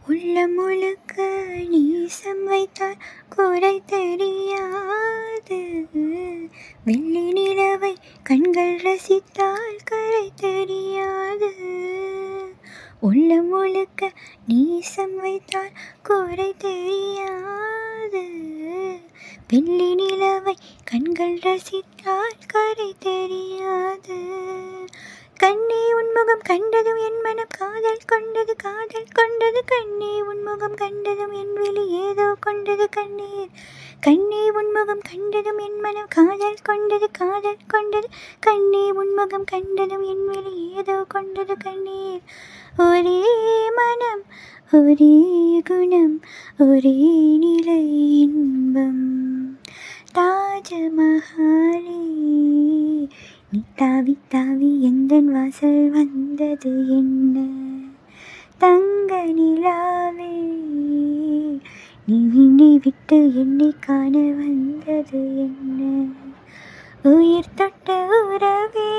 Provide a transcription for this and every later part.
உள்ளம் முழுக்க நீசம் வைத்தால் குறை தெரியாது வெள்ளி நிலவை கண்கள் ரசித்தால் கரை தெரியாது உள்ளம் முழுக்க நீசம் வைத்தால் குறை தெரியாது வெள்ளி நிலவை கண்கள் ரசித்தால் கரை தெரியாது கண்ணே உன்முகம் கண்டதும் என் மனம் காதல் கொண்டது காதல் கொண்டது கண்ணே உன்முகம் கண்டதும் என் விழி ஏதோ கொண்டது கண்ணீர் கண்ணே உன்முகம் கண்டதும் என் மனம் காதல் கொண்டது காதல் கொண்டது கண்ணே உன்முகம் கண்டதும் என் விழி ஏதோ கொண்டது கண்ணீர் ஒரே மனம் ஒரே குணம் ஒரே நிலை இன்பம் தாஜமஹாலே நீ தாவி தாவி எந்தன் வாசல் வந்தது என்ன தங்க நிலாவே நீ விண்ணை விட்டு என்னை காண வந்தது என்ன உயிர் தொட்ட உறவே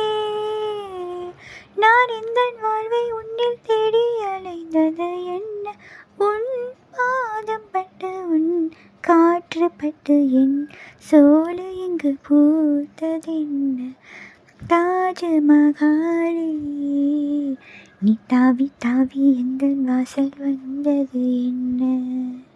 நான் இந்த வாழ்வை உன்னில் தேடி அலைந்தது என்ன உன் பாதம் பட்டு உன் காற்று பட்டு என் சோலை இங்கு பூத்ததென்ன தாஜமகாலே நீ தாவி தாவி எந்த வாசல் வந்தது என்ன